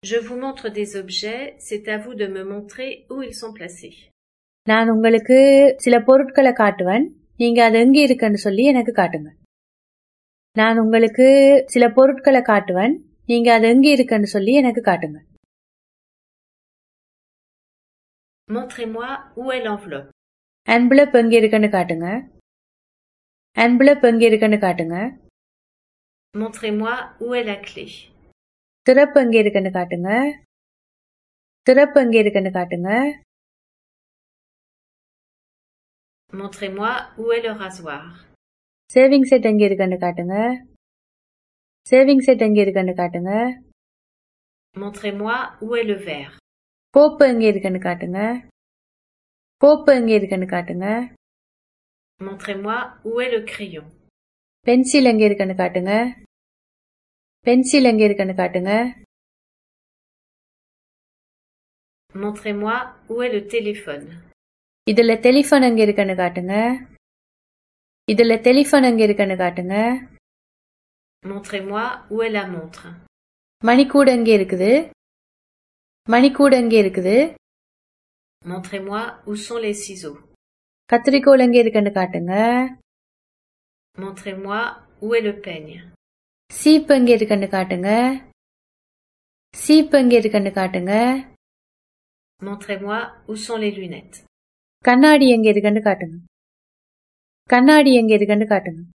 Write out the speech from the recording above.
Je vous montre des objets, c'est à vous de me montrer où ils sont placés. நான் உங்களுக்கு சில பொருட்களை காட்டுவேன் நீங்க அது எங்க இருக்குன்னு சொல்லி எனக்கு காட்டுங்க நான் உங்களுக்கு சில பொருட்களை காட்டுவேன் நீங்க அது எங்க இருக்குன்னு சொல்லி எனக்கு காட்டுங்க Montrez-moi où est l'enveloppe. envelope எங்க இருக்குன்னு காட்டுங்க envelope எங்க இருக்குன்னு காட்டுங்க Montrez-moi où est la clé. திறப்பு எங்க இருக்குன்னு காட்டுங்க திறப்பு எங்க இருக்குன்னு காட்டுங்க Montrez-moi où est le rasoir. Shaving set எங்க இருக்குன்னு காட்டுங்க சேவிங் செட் எங்க இருக்குன்னு காட்டுங்க Montrez-moi où est le verre. கோப்பு எங்க இருக்குன்னு காட்டுங்க கோப்பு எங்க இருக்குன்னு காட்டுங்க Montrez-moi où est le crayon. Pencil எங்க இருக்குன்னு காட்டுங்க பென்சில் எங்க இருக்குன்னு காட்டுங்க Montrez-moi où est le téléphone. இதுல டெலிஃபோன் எங்க இருக்குன்னு காட்டுங்க இதுல டெலிஃபோன் எங்க இருக்குன்னு காட்டுங்க Montrez-moi où est la montre. மணிக்கூடு எங்க இருக்குது மணிக்கூடு எங்க இருக்குது Montrez-moi où sont les ciseaux. கத்திரிக்கோல் எங்க இருக்குன்னு காட்டுங்க Montrez-moi où est le peigne. சீப்பு எங்க இருக்குன்னு காட்டுங்க சீப்பு எங்க இருக்குன்னு காட்டுங்க Montrez-moi où sont les lunettes. கண்ணாடி எங்க இருக்குன்னு காட்டுங்க கண்ணாடி எங்க இருக்குன்னு காட்டுங்க